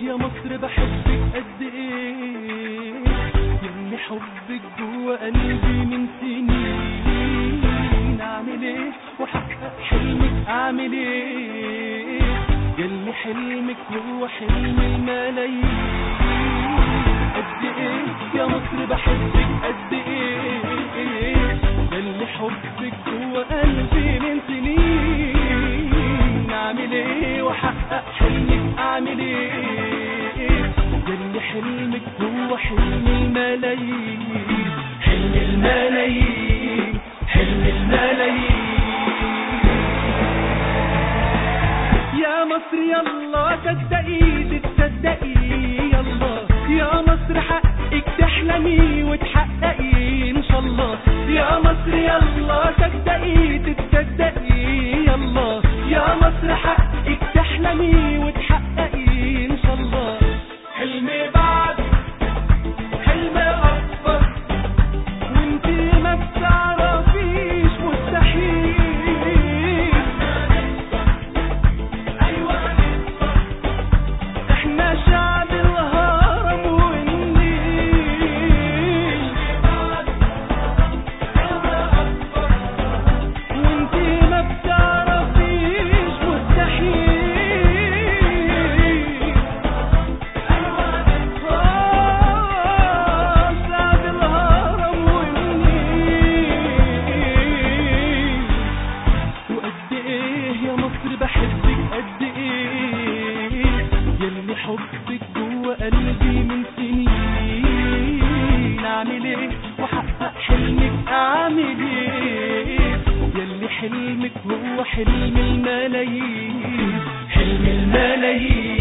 يا مصر بحبك قد ايه يلي حبك جوا قلبي من سنين اعمل ايه واحقق حلمك اعمل ايه يلي حلمك هو حلم الملايين قد ايه يا مصر بحبك قد ايه يلي حبك جوا قلبي من سنين اعمل ايه واحقق حلمك اعمل ايه يلي حلمك هو حلم الملايين حلم الملايين حلم الملايين يا مصر يلا صدقي تصدقي يلا يا مصر حقك تحلمي وتحققي ان شاء الله يا مصر يلا صدقي تصدقي يلا يا مصر حقك تحلمي وتحققي ان شاء الله حلمي بعد حلم اكبر وانتي ما بتعرفيش مستحيل ايوه احنا شعب الهرم والنيل وانتي ما بتعرفيش مستحيل آه، شعب الهرم والنيل وقد ايه يا مصر بحبك قد ايه يلي حبك جوا قلبي من سنين اعمل ايه واحقق حلمك اعمل ايه يلي حلمك هو حلم الملايين حلم الملايين